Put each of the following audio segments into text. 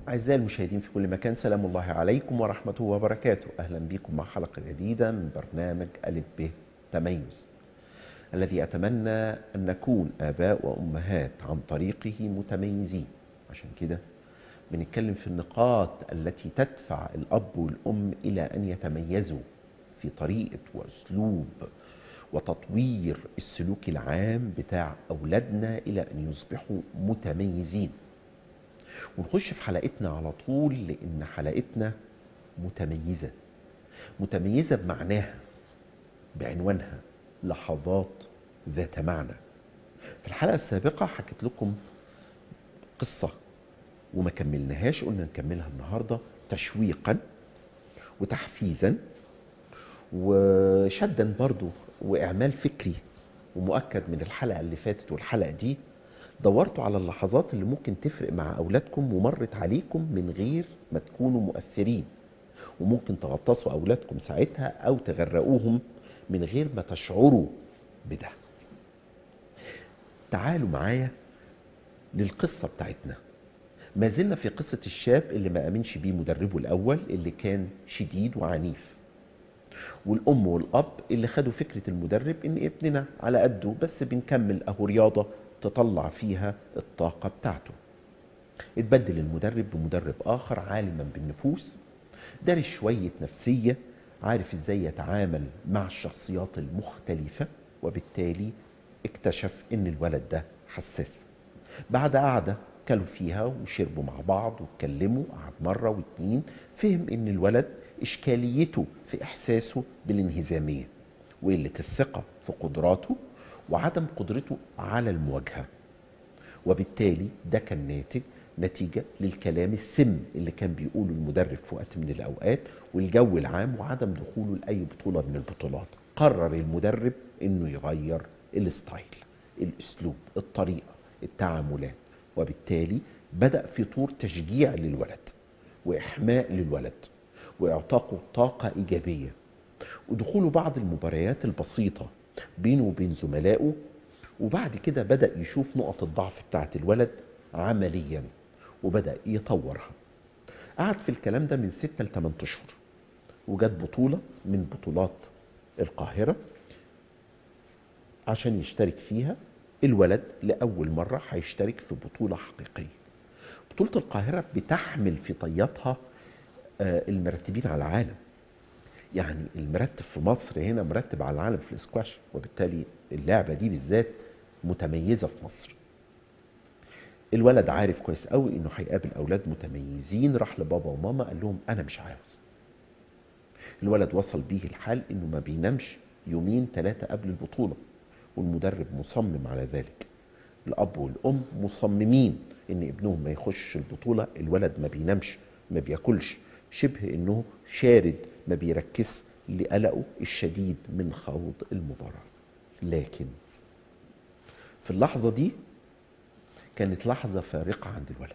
أعزائي المشاهدين في كل مكان سلام الله عليكم ورحمته وبركاته أهلا بكم مع حلقة جديدة من برنامج ألف ب تميز الذي أتمنى أن نكون آباء وأمهات عن طريقه متميزين عشان كده بنتكلم في النقاط التي تدفع الأب والأم إلى أن يتميزوا في طريقة وأسلوب وتطوير السلوك العام بتاع أولادنا إلى أن يصبحوا متميزين ونخش في حلقتنا على طول لأن حلقتنا متميزة متميزة بمعناها بعنوانها لحظات ذات معنى في الحلقة السابقة حكيت لكم قصة وما كملناهاش قلنا نكملها النهاردة تشويقا وتحفيزا وشدا برضو وإعمال فكري ومؤكد من الحلقة اللي فاتت والحلقة دي دورتوا على اللحظات اللي ممكن تفرق مع أولادكم ومرت عليكم من غير ما تكونوا مؤثرين وممكن تغطسوا أولادكم ساعتها أو تغرقوهم من غير ما تشعروا بده تعالوا معايا للقصة بتاعتنا ما زلنا في قصة الشاب اللي ما أمنش بيه مدربه الأول اللي كان شديد وعنيف والأم والأب اللي خدوا فكرة المدرب إن ابننا على قده بس بنكمل أهو رياضة تطلع فيها الطاقة بتاعته اتبدل المدرب بمدرب آخر عالما بالنفوس دارس شوية نفسية عارف ازاي يتعامل مع الشخصيات المختلفة وبالتالي اكتشف ان الولد ده حساس بعد قعدة كلوا فيها وشربوا مع بعض واتكلموا قعد مرة واتنين فهم ان الولد اشكاليته في احساسه بالانهزامية وقلة الثقة في قدراته وعدم قدرته على المواجهة وبالتالي ده كان ناتج نتيجة للكلام السم اللي كان بيقوله المدرب في وقت من الأوقات والجو العام وعدم دخوله لأي بطولة من البطولات قرر المدرب انه يغير الستايل الاسلوب الطريقة التعاملات وبالتالي بدأ في طور تشجيع للولد وإحماء للولد وإعطاقه طاقة إيجابية ودخوله بعض المباريات البسيطة بينه وبين زملائه وبعد كده بدأ يشوف نقط الضعف بتاعت الولد عمليا وبدأ يطورها قعد في الكلام ده من 6 ل 8 اشهر وجت بطولة من بطولات القاهرة عشان يشترك فيها الولد لأول مرة هيشترك في بطولة حقيقية بطولة القاهرة بتحمل في طياتها المرتبين على العالم يعني المرتب في مصر هنا مرتب على العالم في الاسكواش وبالتالي اللعبة دي بالذات متميزة في مصر الولد عارف كويس قوي انه هيقابل اولاد متميزين راح لبابا وماما قال لهم انا مش عاوز الولد وصل بيه الحال انه ما بينامش يومين ثلاثة قبل البطولة والمدرب مصمم على ذلك الاب والام مصممين ان ابنهم ما يخش البطولة الولد ما بينامش ما بياكلش شبه انه شارد ما بيركز لقلقه الشديد من خوض المباراة لكن في اللحظة دي كانت لحظة فارقة عند الولد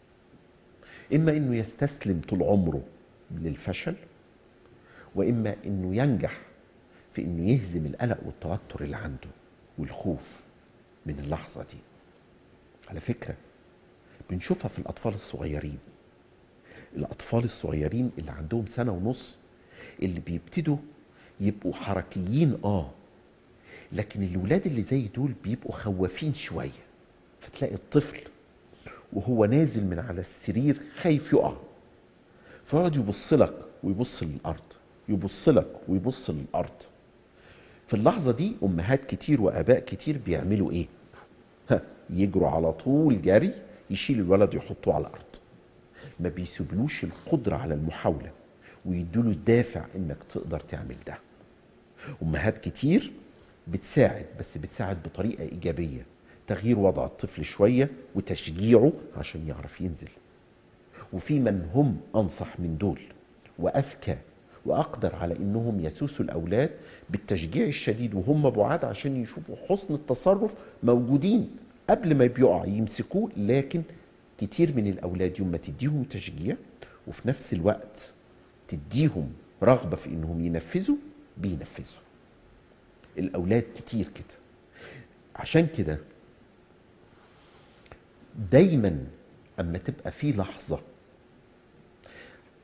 إما إنه يستسلم طول عمره للفشل وإما إنه ينجح في إنه يهزم القلق والتوتر اللي عنده والخوف من اللحظة دي على فكرة بنشوفها في الأطفال الصغيرين الأطفال الصغيرين اللي عندهم سنة ونص اللي بيبتدوا يبقوا حركيين آه لكن الولاد اللي زي دول بيبقوا خوافين شويه فتلاقي الطفل وهو نازل من على السرير خايف يقع فيقعد يبص لك ويبص للارض يبص لك ويبص للارض في اللحظه دي امهات كتير واباء كتير بيعملوا ايه ها يجروا على طول جري يشيل الولد يحطوه على الارض ما بيسيبلوش القدره على المحاوله ويدوله الدافع انك تقدر تعمل ده امهات كتير بتساعد بس بتساعد بطريقه ايجابيه تغيير وضع الطفل شوية وتشجيعه عشان يعرف ينزل وفي من هم أنصح من دول وأذكى وأقدر على إنهم يسوسوا الأولاد بالتشجيع الشديد وهم بعاد عشان يشوفوا حسن التصرف موجودين قبل ما بيقع يمسكوه لكن كتير من الأولاد يوم ما تديهم تشجيع وفي نفس الوقت تديهم رغبة في إنهم ينفذوا بينفذوا الأولاد كتير كده عشان كده دايما اما تبقى في لحظه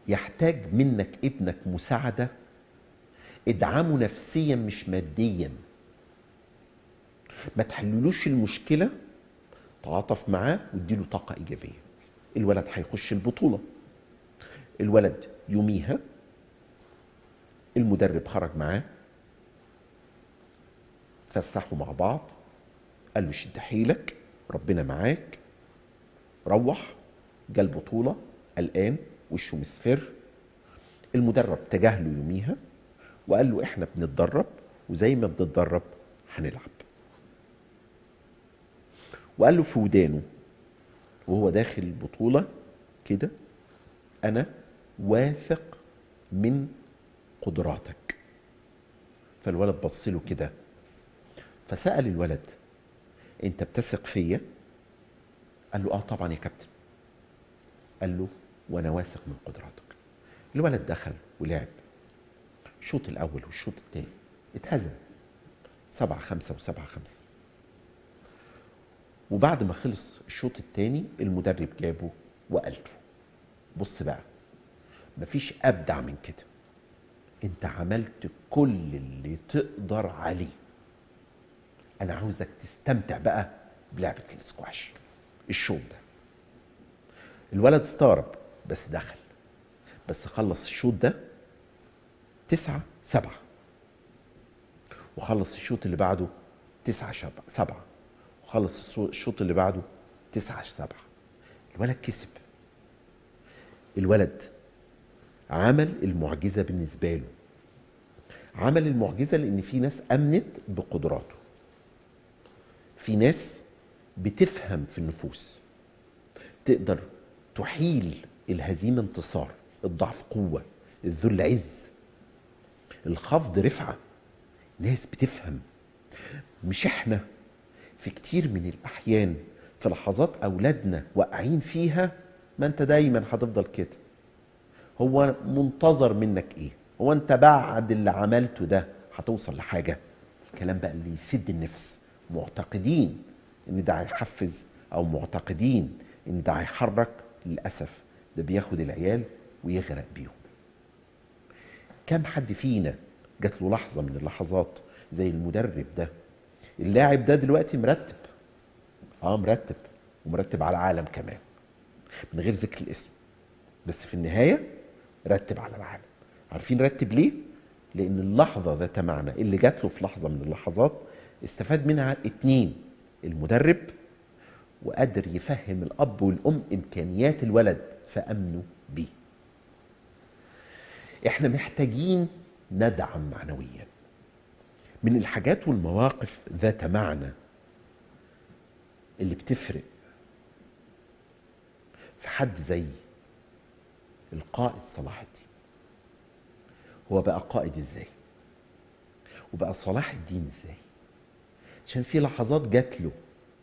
يحتاج منك ابنك مساعدة ادعمه نفسيا مش ماديا ما تحللوش المشكلة تعاطف معاه واديله طاقة إيجابية الولد هيخش البطولة الولد يوميها المدرب خرج معاه فسحوا مع بعض قال له شد حيلك ربنا معاك روح جا البطولة قلقان وشه مصفر المدرب تجاهله يوميها وقال له احنا بنتدرب وزي ما بنتدرب هنلعب وقال له في ودانه وهو داخل البطولة كده أنا واثق من قدراتك فالولد بص له كده فسأل الولد أنت بتثق فيا؟ قال له آه طبعا يا كابتن قال له وأنا واثق من قدراتك الولد دخل ولعب الشوط الأول والشوط الثاني اتهزم سبعة خمسة وسبعة خمسة وبعد ما خلص الشوط الثاني المدرب جابه وقال له بص بقى مفيش أبدع من كده انت عملت كل اللي تقدر عليه انا عاوزك تستمتع بقى بلعبة الاسكواش الشوط ده الولد استغرب بس دخل بس خلص الشوط ده تسعة سبعة وخلص الشوط اللي بعده تسعة شب- سبعة وخلص السو- الشوط اللي بعده تسعة سبعة الولد كسب الولد عمل المعجزة بالنسبة له عمل المعجزة لأن في ناس أمنت بقدراته في ناس بتفهم في النفوس تقدر تحيل الهزيمة انتصار الضعف قوة الذل عز الخفض رفعة ناس بتفهم مش احنا في كتير من الأحيان في لحظات أولادنا واقعين فيها ما انت دايما هتفضل كده هو منتظر منك ايه هو انت بعد اللي عملته ده هتوصل لحاجة الكلام بقى اللي يسد النفس معتقدين ان ده هيحفز او معتقدين ان ده هيحرك للأسف ده بياخد العيال ويغرق بيهم كم حد فينا جات له لحظة من اللحظات زي المدرب ده اللاعب ده دلوقتي مرتب اه مرتب ومرتب على العالم كمان من غير ذكر الاسم بس في النهاية رتب على العالم عارفين رتب ليه؟ لأن اللحظة ذات معنى اللي جات له في لحظة من اللحظات استفاد منها اتنين المدرب وقدر يفهم الأب والأم إمكانيات الولد فأمنوا بيه احنا محتاجين ندعم معنويا من الحاجات والمواقف ذات معنى اللي بتفرق في حد زي القائد صلاح الدين هو بقى قائد ازاي وبقى صلاح الدين ازاي عشان في لحظات جات له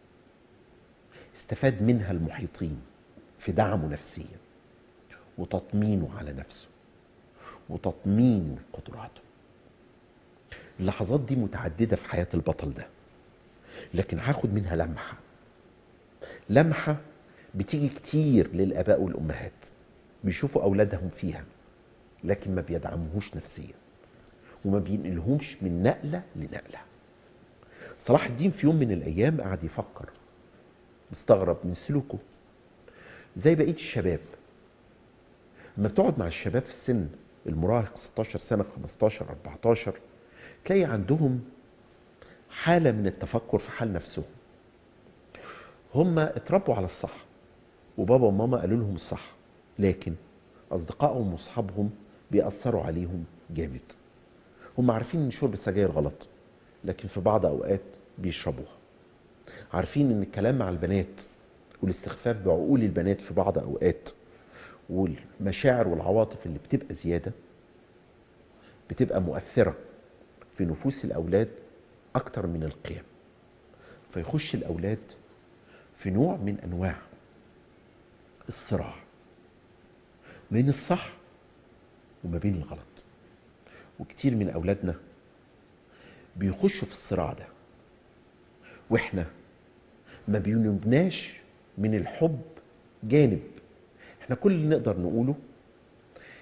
استفاد منها المحيطين في دعمه نفسيا وتطمينه على نفسه وتطمين قدراته اللحظات دي متعددة في حياة البطل ده لكن هاخد منها لمحة لمحة بتيجي كتير للآباء والأمهات بيشوفوا أولادهم فيها لكن ما بيدعموهوش نفسيا وما بينقلهمش من نقلة لنقلة صلاح الدين في يوم من الأيام قعد يفكر مستغرب من سلوكه زي بقية الشباب لما بتقعد مع الشباب في السن المراهق 16 سنة 15 14 تلاقي عندهم حالة من التفكر في حال نفسهم هم اتربوا على الصح وبابا وماما قالوا لهم الصح لكن أصدقائهم وأصحابهم بيأثروا عليهم جامد هم عارفين ان شرب السجاير غلط لكن في بعض أوقات بيشربوها عارفين ان الكلام مع البنات والاستخفاف بعقول البنات في بعض أوقات والمشاعر والعواطف اللي بتبقى زيادة بتبقى مؤثرة في نفوس الأولاد أكتر من القيم فيخش الأولاد في نوع من أنواع الصراع بين الصح وما بين الغلط وكتير من أولادنا بيخشوا في الصراع ده وإحنا ما بينبناش من الحب جانب احنا كل اللي نقدر نقوله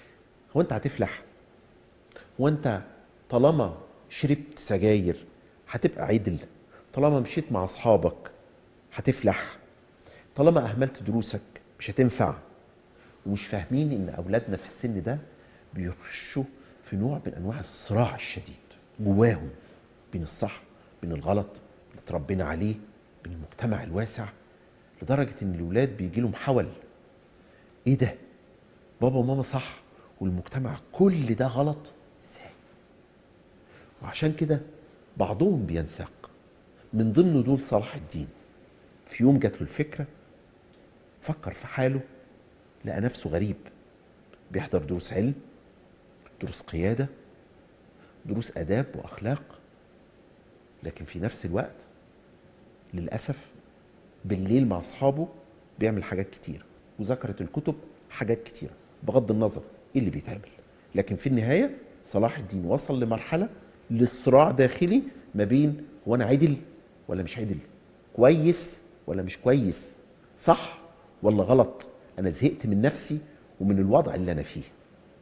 هو انت هتفلح هو انت طالما شربت سجاير هتبقى عدل طالما مشيت مع اصحابك هتفلح طالما اهملت دروسك مش هتنفع ومش فاهمين ان اولادنا في السن ده بيخشوا في نوع من انواع الصراع الشديد جواهم بين الصح بين الغلط اللي اتربينا عليه بين المجتمع الواسع لدرجه ان الاولاد بيجي لهم حول ايه ده بابا وماما صح والمجتمع كل ده غلط ازاي وعشان كده بعضهم بينساق من ضمن دول صلاح الدين في يوم جات له الفكره فكر في حاله لقى نفسه غريب بيحضر دروس علم دروس قياده دروس اداب واخلاق لكن في نفس الوقت للاسف بالليل مع اصحابه بيعمل حاجات كتير وذكرت الكتب حاجات كتيره بغض النظر ايه اللي بيتعمل لكن في النهايه صلاح الدين وصل لمرحله لصراع داخلي ما بين هو انا عدل ولا مش عدل كويس ولا مش كويس صح ولا غلط انا زهقت من نفسي ومن الوضع اللي انا فيه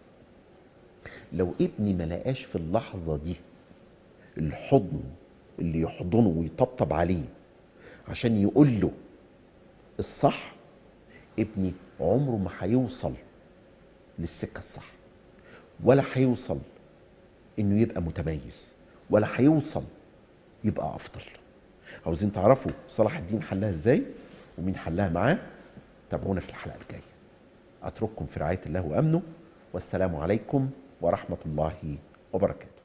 لو ابني ما لقاش في اللحظه دي الحضن اللي يحضنه ويطبطب عليه عشان يقول له الصح ابني عمره ما هيوصل للسكه الصح ولا هيوصل انه يبقى متميز ولا هيوصل يبقى افضل عاوزين تعرفوا صلاح الدين حلها ازاي ومين حلها معاه تابعونا في الحلقه الجايه اترككم في رعايه الله وامنه والسلام عليكم ورحمه الله وبركاته